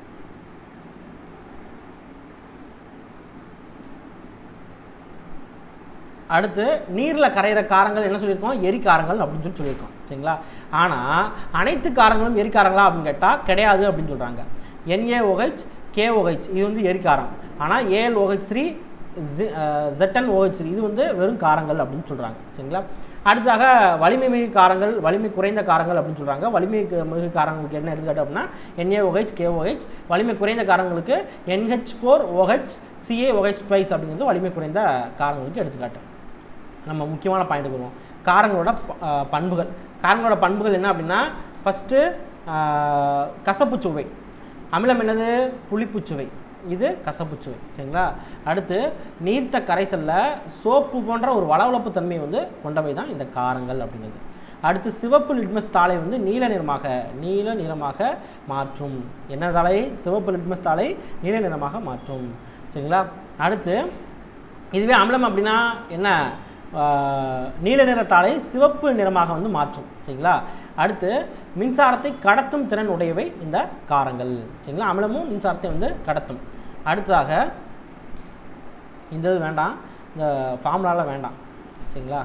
அடுத்து நீரில் கரையிற காரங்கள் என்ன சொல்லியிருக்கோம் எரிக்காரங்கள் அப்படின்னு சொல்லி சொல்லியிருக்கோம் சரிங்களா ஆனால் அனைத்து காரங்களும் எரிக்காரங்களா அப்படின்னு கேட்டால் கிடையாது அப்படின்னு சொல்கிறாங்க என்ஏஓஹெச் கேஓஹெச் இது வந்து எரிக்காரம் ஆனால் AlOH three Zn OH three இது வந்து வெறும் காரங்கள் அப்படின்னு சொல்கிறாங்க சரிங்களா அடுத்ததாக வலிமை மிகு காரங்கள் வலிமை குறைந்த காரங்கள் அப்படின்னு சொல்கிறாங்க வலிமை கு- மிகு காரங்களுக்கு என்ன எடுத்துக்காட்டு அப்படின்னா என்ஏஓஹெச் கேஓஹெச் வலிமை குறைந்த காரங்களுக்கு NH four OH CaOH twice அப்படிங்கிறது வலிமை குறைந்த காரங்களுக்கு எடுத்துக்காட்டு நம்ம முக்கியமான பாயிண்ட் வருவோம் காரங்களோட ப- ஆஹ் பண்புகள் காரங்களோட பண்புகள் என்ன அப்படின்னா ஃபஸ்ட்டு கசப்புச்சுவை அமிலம் என்னது புளிப்புச்சுவை இது கசப்புச்சுவை சரிங்களா அடுத்து நீர்த்த கரைசலில் சோப்பு போன்ற ஒரு வளவளப்பு தன்மை வந்து கொண்டவை தான் இந்த காரங்கள் அப்படிங்கிறது அடுத்து சிவப்பு லிட்மஸ் தாளை வந்து நீல நிறமாக நீல நிறமாக மாற்றும் என்ன தாளை சிவப்பு லிட்மஸ் தாளை நீல நிறமாக மாற்றும் சரிங்களா அடுத்து இதுவே அமிலம் அப்படின்னா என்ன ஆஹ், நீல நிறத்தாலை சிவப்பு நிறமாக வந்து மாற்றும் சரிங்களா அடுத்து மின்சாரத்தை கடத்தும் திறன் உடையவை இந்த காரங்கள் சரிங்களா அமிலமும் மின்சாரத்தை வந்து கடத்தும் அடுத்ததாக இந்த இது வேண்டாம் இந்த ஃபார்முலாலாம் வேண்டாம் சரிங்களா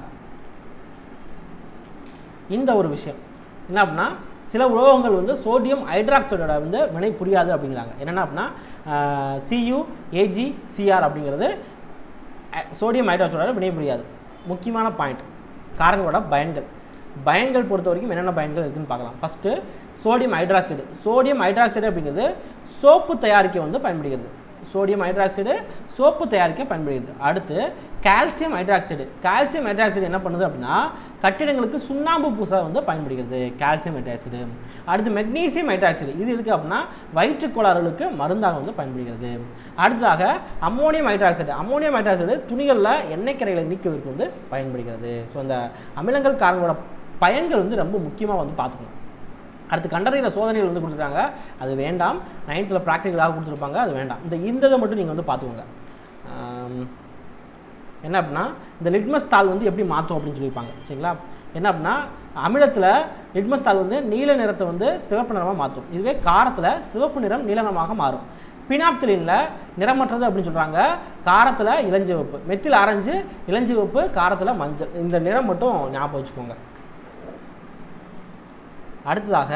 இந்த ஒரு விஷயம் என்ன அப்படின்னா சில உலோகங்கள் வந்து சோடியம் ஹைட்ராக்சைடோட வந்து வினை புரியாது அப்படிங்கிறாங்க என்னென்ன அப்படின்னா சியு ஏஜி சிஆர் அப்படிங்கிறது அஹ், சோடியம் ஹைட்ராக்சைடோட வினை புரியாது முக்கியமான பாயிண்ட் காரங்களோட பயன்கள் பயன்கள் பொறுத்த வரைக்கும் என்னென்ன பயன்கள் இருக்குன்னு பார்க்கலாம் first sodium hydroxide sodium hydroxide அப்படிங்கிறது சோப்பு தயாரிக்க வந்து பயன்படுகிறது சோடியம் ஹைட்ராக்சைடு சோப்பு தயாரிக்க பயன்படுகிறது அடுத்து கால்சியம் ஹைட்ராக்சைடு கால்சியம் ஹைட்ராக்சைடு என்ன பண்ணுது அப்படின்னா கட்டிடங்களுக்கு சுண்ணாம்பு பூச வந்து பயன்படுகிறது கால்சியம் ஹைட்ராக்சைடு அடுத்து மெக்னீசியம் ஹைட்ராக்சைடு இது எதுக்கு அப்படின்னா வயிற்றுக் கோளாறுகளுக்கு மருந்தாக வந்து பயன்படுகிறது அடுத்ததாக அம்மோனியம் ஹைட்ராக்சைடு அம்மோனியம் ஹைட்ராக்சைடு துணிகளில் எண்ணெய் கரைகளை நீக்குவதற்கு வந்து பயன்படுகிறது ஸோ அந்த அமிலங்கள் காரங்களோட பயன்கள் வந்து ரொம்ப முக்கியமாக வந்து பார்த்துக்கணும் அடுத்து கண்டறிகிற சோதனைகள் வந்து கொடுத்துருக்காங்க அது வேண்டாம் நைன்த்தில் ப்ராக்டிக்கலாக கொடுத்துருப்பாங்க அது வேண்டாம் இந்த இந்த இதை மட்டும் நீங்கள் வந்து பார்த்துக்கோங்க ஆம், என்ன அப்படின்னா இந்த லிட்மஸ் தாள் வந்து எப்படி மாற்றும் அப்படின்னு சொல்லியிருப்பாங்க சரிங்களா என்ன அப்படின்னா அமிலத்தில் லிட்மஸ் தாள் வந்து நீல நிறத்தை வந்து சிவப்பு நிறமாக மாற்றும் இதுவே காரத்தில் சிவப்பு நிறம் நீல நிறமாக மாறும் பினாப்திலினில் நிறமற்றது அப்படின்னு சொல்கிறாங்க காரத்தில் இளஞ்சிவப்பு மெத்தில் ஆரஞ்சு இளஞ்சிவப்பு காரத்தில் மஞ்சள் இந்த நிறம் மட்டும் ஞாபகம் வச்சுக்கோங்க அடுத்ததாக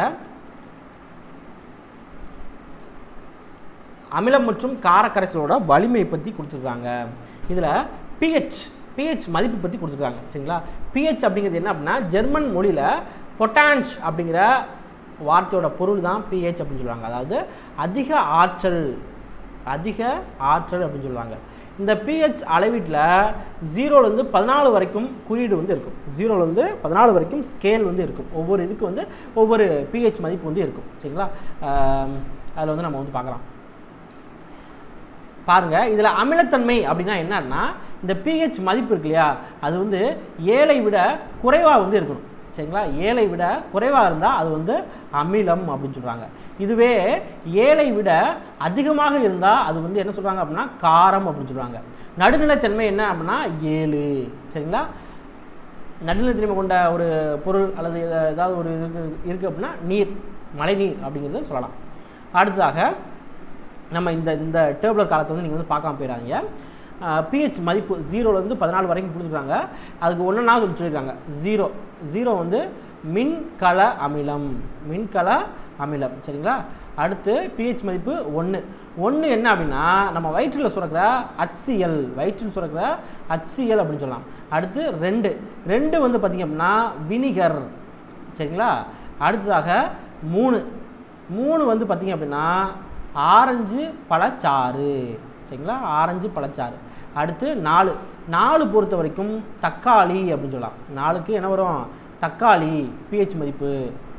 அமிலம் மற்றும் காரக்கரைசலோட வலிமை பற்றி கொடுத்துருக்காங்க இதில் pH pH மதிப்பு பற்றி கொடுத்துருக்காங்க சரிங்களா pH அப்படிங்கிறது என்ன அப்படின்னா ஜெர்மன் மொழியில் பொட்டான்ச் அப்படிங்கிற வார்த்தையோட பொருள் தான் pH அப்படின்னு சொல்லுவாங்க அதாவது அதிக ஆற்றல் அதிக ஆற்றல் அப்படின்னு சொல்லுவாங்க இந்த pH அளவீட்டில் ஜீரோலேருந்து பதினாலு வரைக்கும் குறியீடு வந்து இருக்கும் ஜீரோலேருந்து பதினாலு வரைக்கும் ஸ்கேல் வந்து இருக்கும் ஒவ்வொரு இதுக்கு வந்து ஒவ்வொரு pH மதிப்பு வந்து இருக்கும் சரிங்களா அதில் வந்து நம்ம வந்து பார்க்கலாம் பாருங்க இதில் அமிலத்தன்மை அப்படின்னா என்னன்னா இந்த pH மதிப்பு இருக்கு இல்லையா அது வந்து ஏழை விட குறைவாக வந்து இருக்கணும் சரிங்களா ஏழை விட குறைவாக இருந்தால் அது வந்து அமிலம் அப்படின்னு சொல்கிறாங்க இதுவே ஏழை விட அதிகமாக இருந்தால் அது வந்து என்ன சொல்கிறாங்க அப்படின்னா காரம் அப்படின்னு சொல்கிறாங்க நடுநிலைத்தன்மை என்ன அப்படின்னா ஏழு சரிங்களா நடுநிலைத்தன்மை கொண்ட ஒரு பொருள் அல்லது எதா- ஏதாவது ஒரு இருக்கு இருக்குது அப்படின்னா நீர் மழைநீர் அப்படிங்கிறது சொல்லலாம் அடுத்ததாக நம்ம இந்த இந்த டேபிளர் காலத்தை வந்து நீங்கள் வந்து பார்க்காம போயிடாதீங்க பிஹெச் மதிப்பு ஜீரோலேருந்து பதினாலு வரைக்கும் கொடுத்துருக்காங்க அதுக்கு ஒன்றுனா சொல்லியிருக்காங்க ஜீரோ ஜீரோ வந்து மின்கல அமிலம் மின்கல அமிலம் சரிங்களா அடுத்து பிஹெச் மதிப்பு ஒன்று ஒன்று என்ன அப்படின்னா நம்ம வயிற்றில் சுரக்கிற HCl வயிற்றில் சுரக்கிற HCl அப்படின்னு சொல்லலாம் அடுத்து ரெண்டு ரெண்டு வந்து பார்த்திங்க அப்படின்னா வினிகர் சரிங்களா அடுத்ததாக மூணு மூணு வந்து பார்த்திங்க அப்படின்னா ஆரஞ்சு பழச்சாறு சரிங்களா ஆரஞ்சு பழச்சாறு அடுத்து நாலு நாலு பொறுத்த வரைக்கும் தக்காளி அப்படின்னு சொல்லலாம் நாலுக்கு என்ன வரும் தக்காளி பிஹெச் மதிப்பு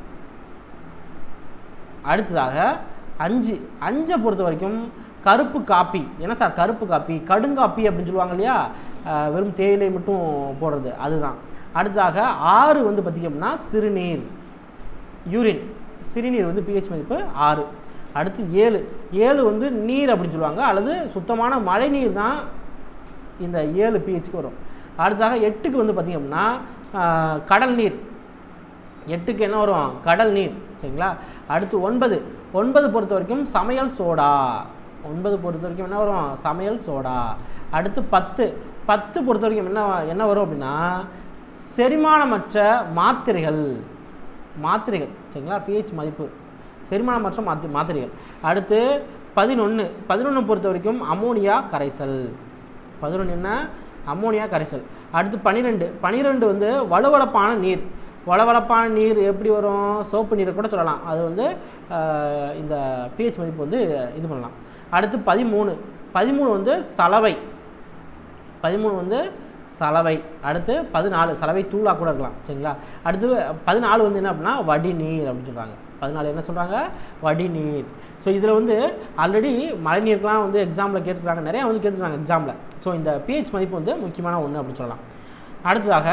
அடுத்ததாக அஞ்சு அஞ்சை பொறுத்த வரைக்கும் கருப்பு காப்பி என்ன சார் கருப்பு காப்பி கடுங்காப்பி அப்படின்னு சொல்லுவாங்க இல்லையா அஹ் வெறும் தேயிலை மட்டும் போடுறது அதுதான் அடுத்ததாக ஆறு வந்து பார்த்திங்க அப்படின்னா சிறுநீர் யூரின் சிறுநீர் வந்து பிஹெச் மதிப்பு ஆறு அடுத்து ஏழு ஏழு வந்து நீர் அப்படின்னு சொல்லுவாங்க அல்லது சுத்தமான மழைநீர் தான் இந்த ஏழு பிஹெச்க்கு வரும் அடுத்ததாக எட்டுக்கு வந்து பார்த்திங்க அப்படின்னா ஆஹ், கடல் நீர் எட்டுக்கு என்ன வரும் கடல் நீர் சரிங்களா அடுத்து ஒன்பது ஒன்பது பொறுத்த வரைக்கும் சமையல் சோடா ஒன்பது பொறுத்த வரைக்கும் என்ன வரும் சமையல் சோடா அடுத்து பத்து பத்து பொறுத்த வரைக்கும் என்ன என்ன வரும் அப்படின்னா செரிமானமற்ற மாத்திரைகள் மாத்திரைகள் சரிங்களா பிஹெச் மதிப்பு செரிமானமற்ற மாத்தி மாத்திரைகள் அடுத்து பதினொன்று பதினொன்று பொறுத்த வரைக்கும் அமோனியா கரைசல் பதினொன்று என்ன அம்மோனியா கரைசல் அடுத்து பன்னிரெண்டு பன்னிரெண்டு வந்து வளவளப்பான நீர் வளவளப்பான நீர் எப்படி வரும் சோப்பு நீரை கூட சொல்லலாம் அது வந்து ஆஹ், இந்த பிஹெச் மதிப்பு வந்து இது பண்ணலாம் அடுத்து பதிமூணு பதிமூணு வந்து சலவை பதிமூணு வந்து சலவை அடுத்து பதினாலு சலவை தூளாக கூட இருக்கலாம் சரிங்களா அடுத்து பதினாலு வந்து என்ன அப்படின்னா வடிநீர் அப்படின்னு சொல்கிறாங்க பதினாலு என்ன சொல்கிறாங்க வடிநீர் ஸோ இதில் வந்து ஆல்ரெடி மழைநீருக்குலாம் வந்து எக்ஸாமில் கேட்டுருக்காங்க நிறையா வந்து கேட்டுருக்காங்க எக்ஸாமில் ஸோ இந்த பிஹெச் மதிப்பு வந்து முக்கியமான ஒன்று அப்படின்னு சொல்லலாம் அடுத்ததாக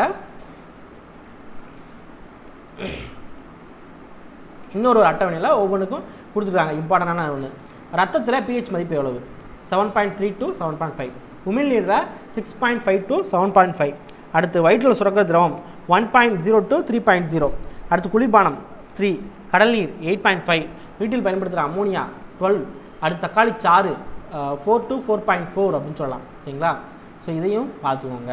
இன்னொரு ஒரு அட்டவணையில் ஒவ்வொன்றுக்கும் கொடுத்துருக்காங்க இம்பார்ட்டண்டான ஒன்று ரத்தத்தில் பிஹெச் மதிப்பு எவ்வளவு seven point three to seven point five உமிழ்நீரில் six point five to seven point five அடுத்து வயிற்றில் சுரக்கிற திரவம் one point zero to three point zero அடுத்து குளிர்பானம் த்ரீ கடல் நீர் எயிட் பாயிண்ட் ஃபைவ் வீட்டில் பயன்படுத்துகிற அமோனியா டுவெல் அடுத்து தக்காளி சாறு four to four point four அப்படின்னு சொல்லலாம் சரிங்களா ஸோ இதையும் பார்த்துக்கோங்க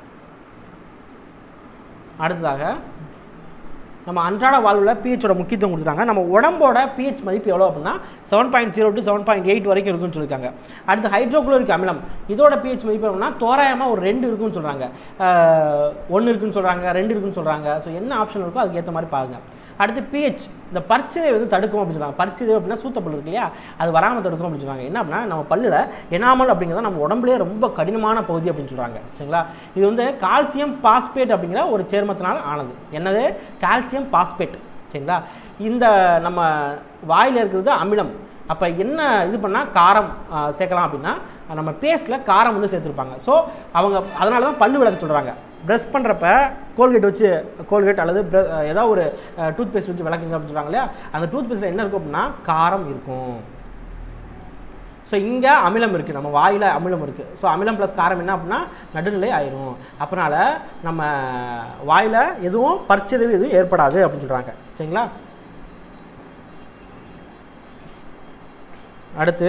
அடுத்ததாக நம்ம அன்றாட வாழ்வில் பிஹெச்சோட முக்கியத்துவம் கொடுத்துட்டாங்க நம்ம உடம்போட பிஹெச் மதிப்பு எவ்வளோ அப்படின்னா seven point zero to seven point eight வரைக்கும் இருக்குன்னு சொல்லியிருக்காங்க அடுத்து ஹைட்ரோகுளோரிக் அமிலம் இதோட பிஹெச் மதிப்பு அப்படின்னா தோராயமாக ஒரு ரெண்டு இருக்குன்னு சொல்கிறாங்க ஒன்று இருக்குன்னு சொல்கிறாங்க ரெண்டு இருக்குன்னு சொல்கிறாங்க ஸோ என்ன ஆப்ஷன் இருக்கோ அதுக்கு ஏற்ற மாதிரி பாருங்க அடுத்து பிஹெச் இந்த பரிச்சதை வந்து தடுக்கும் அப்படின்னு சொல்கிறாங்க பரிச்சதை அப்படின்னா சூத்தப்பல் இருக்கு இல்லையா அது வராமல் தடுக்கும் அப்படின்னு சொல்கிறாங்க என்ன அப்படின்னா நம்ம பல்லில் எனாமல் அப்படிங்கிறது நம்ம உடம்புலேயே ரொம்ப கடினமான பகுதி அப்படின்னு சொல்கிறாங்க சரிங்களா இது வந்து கால்சியம் பாஸ்பேட் அப்படிங்கிற ஒரு சேர்மத்தினால் ஆனது என்னது கால்சியம் பாஸ்பேட் சரிங்களா இந்த நம்ம வாயில் இருக்கிறது அமிலம் அப்போ என்ன இது பண்ணால் காரம் ஆ, சேர்க்கலாம் அப்படின்னா நம்ம பேஸ்ட்டில் காரம் வந்து சேர்த்துருப்பாங்க ஸோ அவங்க அதனால தான் பல்லு விளக்க சொல்கிறாங்க ப்ரஷ் பண்ணுறப்ப கோல்கேட் வச்சு கோல்கேட் அல்லது br- ஏதாவது ஒரு டூத் பேஸ்ட் வச்சு விளக்குங்க அப்படின்னு சொல்கிறாங்க இல்லையா அந்த டூத் பேஸ்ட்டில் என்ன இருக்கும் அப்படின்னா காரம் இருக்கும் ஸோ இங்கே அமிலம் இருக்குது நம்ம வாயில் அமிலம் இருக்குது ஸோ அமிலம் ப்ளஸ் காரம் என்ன அப்படின்னா நடுநிலை ஆயிரும் அப்பனால நம்ம வாயில் எதுவும் பரிச்சதவு எதுவும் ஏற்படாது அப்படின்னு சொல்கிறாங்க சரிங்களா அடுத்து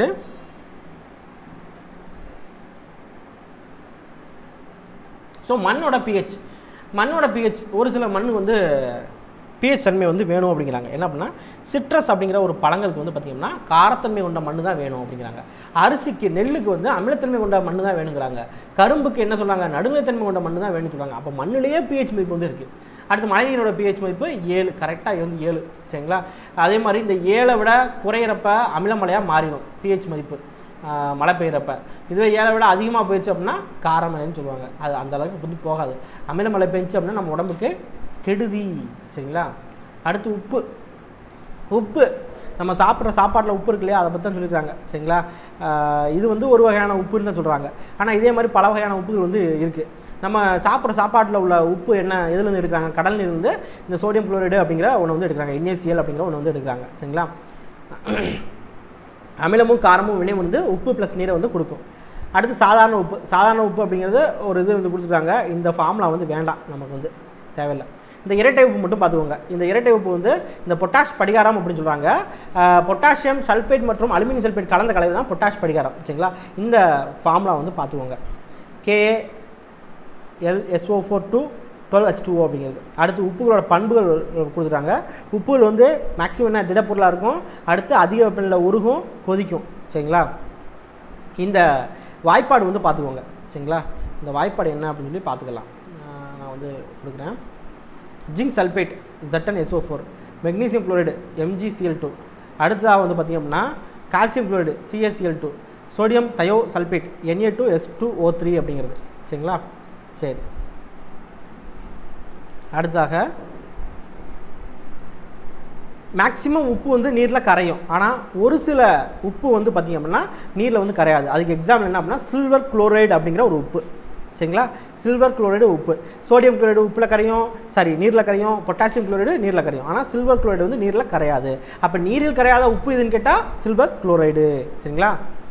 ஸோ மண்ணோட பிஹெச் மண்ணோட பிஹெச் ஒரு சில மண் வந்து பிஹெச் தன்மை வந்து வேணும் அப்படிங்கிறாங்க என்ன அப்படின்னா சிட்ரஸ் அப்படிங்கிற ஒரு பழங்களுக்கு வந்து பார்த்திங்கன்னா காரத்தன்மை கொண்ட மண் தான் வேணும் அப்படிங்கிறாங்க அரிசிக்கு நெல்லுக்கு வந்து அமிலத்தன்மை கொண்ட மண் தான் வேணுங்கிறாங்க கரும்புக்கு என்ன சொல்கிறாங்க நடுநிலைத்தன்மை கொண்ட மண் தான் வேணும்னு சொல்கிறாங்க அப்போ மண்ணிலேயே பிஹெச் மதிப்பு வந்து இருக்குது அடுத்து மழைநீரோட பிஹெச் மதிப்பு ஏழு கரெக்டாக இது வந்து ஏழு சரிங்களா அதே மாதிரி இந்த ஏழை விட குறையிறப்ப அமிலமலையாக மாறிடும் பிஹெச் மதிப்பு ஆஹ் மழை பெய்கிறப்ப இதுவே ஏழை விட அதிகமாக போயிடுச்சு அப்படின்னா காரமழைன்னு சொல்லுவாங்க அது அந்த அளவுக்கு வந்து போகாது அமில மழை பெஞ்சு அப்படின்னா நம்ம உடம்புக்கு கெடுதி சரிங்களா அடுத்து உப்பு உப்பு நம்ம சாப்பிட்ற சாப்பாட்டில் உப்பு இருக்கு இல்லையா அதை பற்றி தான் சொல்லியிருக்காங்க சரிங்களா ஆஹ் இது வந்து ஒரு வகையான உப்புன்னு தான் சொல்கிறாங்க ஆனால் இதே மாதிரி பல வகையான உப்புகள் வந்து இருக்குது நம்ம சாப்பிட்ற சாப்பாட்டில் உள்ள உப்பு என்ன எதுலேருந்து எடுக்கிறாங்க கடல் நீர்லேருந்து இந்த சோடியம் குளோரைடு அப்படிங்கிற ஒன்று வந்து எடுக்கிறாங்க NaCl அப்படிங்கிற ஒன்று வந்து எடுக்கிறாங்க சரிங்களா அமிலமும் காரமும் வினையும் வந்து உப்பு ப்ளஸ் நீரை வந்து கொடுக்கும் அடுத்து சாதாரண உப்பு சாதாரண உப்பு அப்படிங்கிறது ஒரு இது வந்து கொடுத்துருக்காங்க இந்த ஃபார்முலா வந்து வேண்டாம் நமக்கு வந்து தேவையில்லை இந்த இரட்டை உப்பு மட்டும் பார்த்துக்கோங்க இந்த இரட்டை உப்பு வந்து இந்த பொட்டாஷ் படிகாரம் அப்படின்னு சொல்கிறாங்க பொட்டாசியம் சல்பேட் மற்றும் அலுமினியம் சல்பேட் கலந்த கலவை தான் பொட்டாஷ் படிகாரம் சரிங்களா இந்த ஃபார்முலா வந்து பார்த்துக்கோங்க K L SO four two twelve H two அப்படிங்கிறது அடுத்து உப்புகளோட பண்புகள் கொடுத்துட்டாங்க உப்புகள் வந்து மேக்ஸிமம் என்ன திடப்பொருளாக இருக்கும் அடுத்து அதிக வெப்பநிலையில் உருகும் கொதிக்கும் சரிங்களா இந்த வாய்ப்பாடு வந்து பார்த்துக்கோங்க சரிங்களா இந்த வாய்ப்பாடு என்ன அப்படின்னு சொல்லி பார்த்துக்கலாம் ஆஹ் நான் வந்து கொடுக்குறேன் zinc sulphate Zn SO four magnesium chloride MgCl two அடுத்ததாக வந்து பார்த்திங்க அப்படின்னா calcium chloride CSCl two sodium thiosulphate Na two S two O three அப்படிங்கிறது சரிங்களா சரி அடுத்ததாக மேக்ஸிமம் உப்பு வந்து நீரில் கரையும் ஆனால் ஒரு சில உப்பு வந்து பார்த்திங்க அப்படின்னா நீரில் வந்து கரையாது அதுக்கு எக்ஸாம்பிள் என்ன அப்படின்னா சில்வர் குளோரைடு அப்படிங்கிற ஒரு உப்பு சரிங்களா சில்வர் குளோரைடு உப்பு சோடியம் குளோரைடு உப்பில் கரையும் சாரி நீரில் கரையும் பொட்டாசியம் குளோரைடு நீரில் கரையும் ஆனால் சில்வர் குளோரைடு வந்து நீரில் கரையாது அப்போ நீரில் கரையாத உப்பு இதுன்னு கேட்டால் சில்வர் குளோரைடு சரிங்களா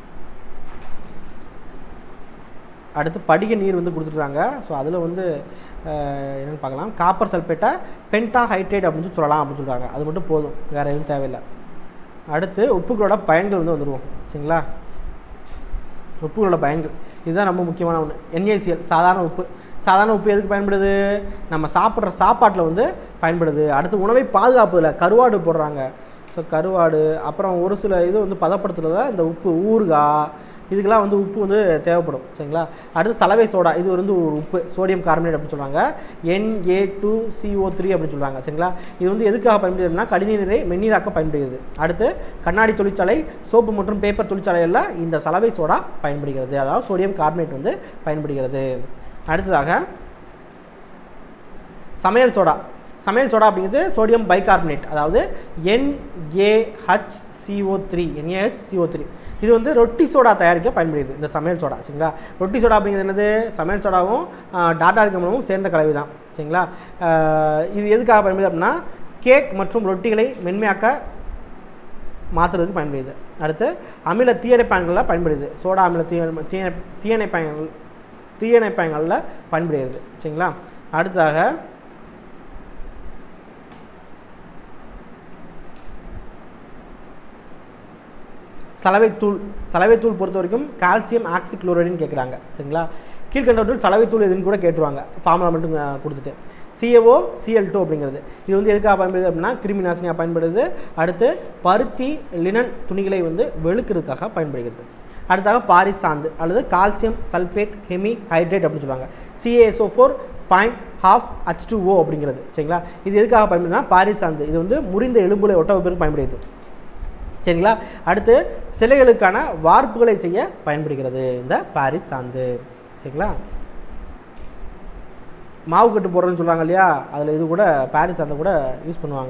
அடுத்து படிக நீர் வந்து கொடுத்துட்றாங்க ஸோ அதில் வந்து அஹ், என்னன்னு பார்க்கலாம் காப்பர் சல்பேட்டை பென்டா ஹைட்ரேட் அப்படின்னு சொல்லி சொல்லலாம் அப்படின்னு சொல்கிறாங்க அது மட்டும் போதும் வேறு எதுவும் தேவையில்லை அடுத்து உப்புகளோட பயன்கள் வந்து வந்துடுவோம் சரிங்களா உப்புகளோட பயன்கள் இதுதான் ரொம்ப முக்கியமான ஒன்று NaCl சாதாரண உப்பு சாதாரண உப்பு எதுக்கு பயன்படுது நம்ம சாப்பிட்ற சாப்பாட்டில் வந்து பயன்படுது அடுத்து உணவை பாதுகாப்பதில் கருவாடு போடுறாங்க ஸோ கருவாடு அப்புறம் ஒரு சில இது வந்து பதப்படுத்துறதுல இந்த உப்பு ஊறுகாய் இதுக்கெல்லாம் வந்து உப்பு வந்து தேவைப்படும் சரிங்களா அடுத்து சலவை சோடா இது வந்து ஒரு உப்பு சோடியம் கார்பனேட் அப்படின்னு சொல்கிறாங்க NA டூ CO த்ரீ அப்படின்னு சொல்கிறாங்க சரிங்களா இது வந்து எதுக்காக பயன்படுதுன்னா கடிநீரை மென்னீராக்க பயன்படுகிறது அடுத்து கண்ணாடி தொழிற்சாலை சோப்பு மற்றும் பேப்பர் தொழிற்சாலைகளில் இந்த சலவை சோடா பயன்படுகிறது அதாவது சோடியம் கார்பனேட் வந்து பயன்படுகிறது அடுத்ததாக சமையல் சோடா சமையல் சோடா அப்படிங்கிறது சோடியம் பைகார்பனேட் அதாவது NaHCO3 த்ரீ NaHCO3 த்ரீ இது வந்து ரொட்டி சோடா தயாரிக்க பயன்படுது இந்த சமையல் சோடா சரிங்களா ரொட்டி சோடா அப்படிங்கிறது என்னது சமையல் சோடாவும் ஆஹ், டாடா அல்கமனமும் சேர்ந்த கலவை தான் சரிங்களா ஆஹ், இது எதுக்காக பயன்படுது அப்படின்னா கேக் மற்றும் ரொட்டிகளை மென்மையாக்க மாற்றுறதுக்கு பயன்படுது அடுத்து அமில தீயணைப்பான்களில் பயன்படுது சோடா அமில தீய தீய தீயணைப்பான்கள் தீயணைப்பான்களில் பயன்படுகிறது சரிங்களா அடுத்ததாக சலவைத்தூள் சலவைத்தூள் பொறுத்த வரைக்கும் கால்சியம் ஆக்சிக்ளோரைடுன்னு கேட்குறாங்க சரிங்களா கீழ்கண்டவற்றில் சலவைத்தூள் எதுன்னு கூட கேட்டுருவாங்க ஃபார்முலா மட்டும் அஹ், கொடுத்துட்டு சிஏஓ சிஎல் டூ அப்படிங்கிறது இது வந்து எதுக்காக பயன்படுது அப்படின்னா கிருமி நாசினியாக பயன்படுது அடுத்து பருத்தி லினன் துணிகளை வந்து வெளுக்கிறதுக்காக பயன்படுகிறது அடுத்தாக பாரிஸ் சாந்து அல்லது கால்சியம் சல்பேட் ஹெமி ஹைட்ரேட் அப்படின்னு சொல்லுவாங்க CaSO four point half H two O அப்படிங்கிறது சரிங்களா இது எதுக்காக பயன்படுதுன்னா பாரிஸ் சாந்து இது வந்து முறிந்த எலும்புகளை ஒட்ட வைப்பதற்கு பயன்படுகிறது சரிங்களா அடுத்து சிலைகளுக்கான வார்ப்புகளை செய்ய பயன்படுகிறது இந்த பாரிஸ் சாந்து சரிங்களா மாவு கட்டு போடுறேன்னு சொல்கிறாங்க இல்லையா அதில் இது கூட பாரிஸ் சாந்தை கூட யூஸ் பண்ணுவாங்க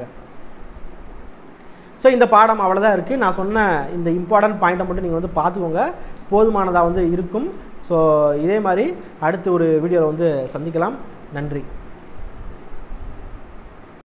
ஸோ இந்த பாடம் அவ்வளோதான் இருக்குது நான் சொன்ன இந்த இம்பார்ட்டன்ட் பாயிண்ட்டை மட்டும் நீங்கள் வந்து பார்த்துக்கோங்க போதுமானதாக வந்து இருக்கும் ஸோ இதே மாதிரி அடுத்து ஒரு வீடியோவில் வந்து சந்திக்கலாம் நன்றி